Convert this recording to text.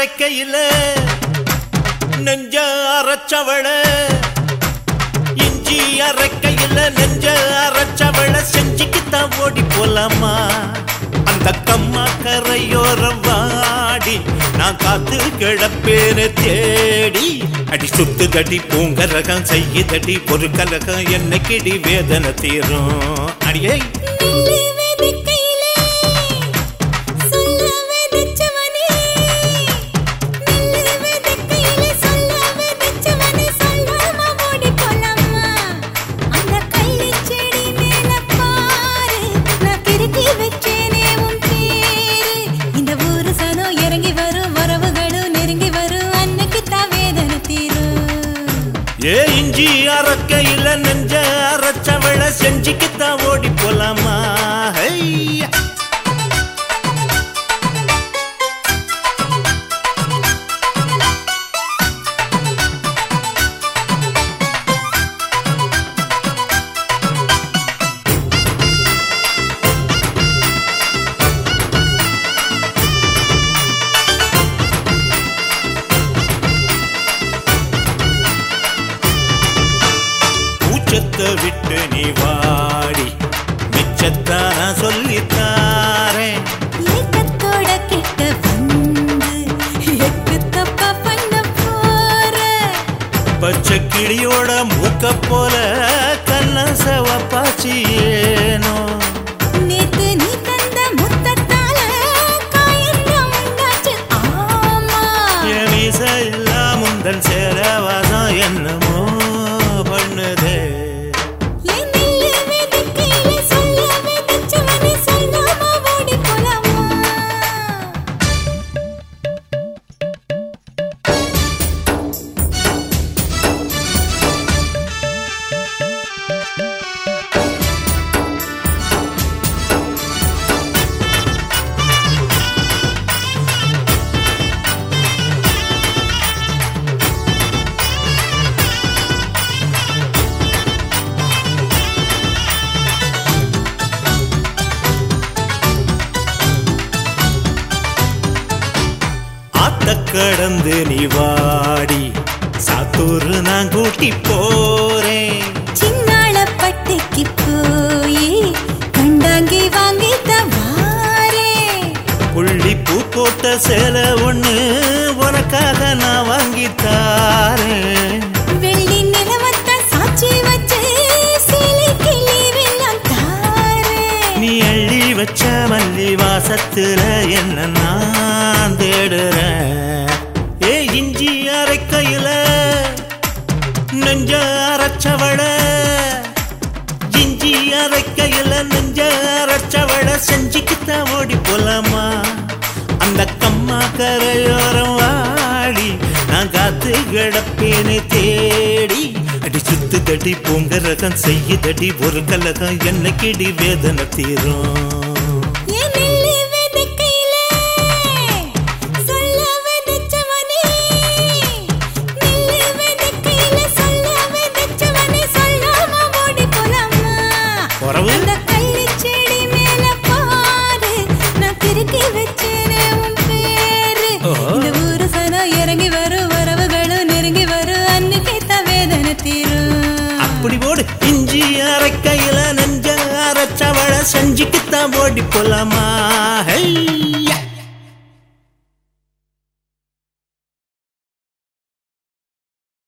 அரைக்கையில நெஞ்ச அரைச்சவள இஞ்சி அரைக்கையில நெஞ்ச அரைச்சவள செஞ்சுக்கித்தான் ஓடி போலாமா அந்த கம்மா கரையோரம் வாடி நான் காத்து கிடப்பேன தேடி அடி சுத்து தடி பூங்கரகம் செய்யுதடி ஒரு கலகம் என்னைக்கிடி வேதனை தீரும் அடியே நெல்லு விதைக்கையிலே சொல்ல விதைச்சவனே நெல்லு விதைக்கையிலே சொல்ல விதைச்சவனே சொல்லாம ஓடி போலாமா அந்த கள்ளி செடி மேல பாரு நான் கிறுக்கி வச்சேனே உன் பேரு இந்த ஊரு சனம் இறங்கி வரும் வரவுகளும் நெருங்கி வரும் அன்னைக்கு தான் வேதனை தீரும் ஏ இஞ்சி அரைக்கையில நெஞ்ச அரைச்சவள செஞ்சுக்கித்தான் ஓடி போலாமா ஹையா பூச்சத்தை விட்டு நீ வாடி மிச்சத்தான் நான் சொல்லித்தாரேன் ஏக்கத்தோட கிட்ட வந்து எக்கு தப்பா பண்ண போற பச்சை கிளியோட மூக்க போல கண்ண செவப்பாச்சி ஏனோ நேத்து நீ தந்த முத்தத்தால காயெல்லாம் உண்டாச்சு ஆமா என் மீச எல்லாம் முந்தன் சேரவாதம் என்னமோ பண்ணுதே என் நெல்லு விதைக்கையில சொல்ல விதைச்சவனே சொல்லாம ஓடி போலாமா ஆத்த கடந்து நீ வாடி சாத்தூர் நான் கூட்டி போறேன் சின்னாள பட்டிக்கு போய் கண்டாங்கி வாங்கி தவாரே புள்ளி பூ போட்ட சேலை ஒண்ணு உனக்காக நான் வாங்கி தாரேன் வெள்ளி நிலவத்த சாட்சி வச்சு சிலை கிளி வெள்ளம் தாரே நீ அள்ளி வச்ச மல்லி வாசத்துல என்ன நான் தேடுறேன் ஏ இஞ்சி அரைக்கையில நெஞ்ச அரைச்சவள இஞ்சி அரைக்கையில நெஞ்ச அரைச்சவள செஞ்சுக்கித்தான் ஓடி போலாமா அந்த கம்மா கரையோரம் வாடி நான் காத்து கிடப்பேனே தேடி அடி சுத்து தடி பூங்கரகம் செய்யுதடி ஒரு கலகம் என்னைக்கிடி வேதனை தீரும் என் நெல்லு விதைக்கையிலே சொல்ல விதைச்சவனே நெல்லு விதைக்கையிலே சொல்ல விதைச்சவனே சொல்லாம ஓடி போலாமா உறவு? அந்த கள்ளி செடி மேல பாரு நான் திருக்கி வச்சேனே உன் பேரு ஓஹோ. இந்த ஊரு சனம் இறங்கி வரும் வரவுகளும் நெருங்கி வரும் அன்னைக்கு தான் வேதனை தீரும் அப்படி போடு இஞ்சி அரைக்கையில நெஞ்ச அரைச்சவள செஞ்சுக்கித்தான் ஓடி போலாமா ஹை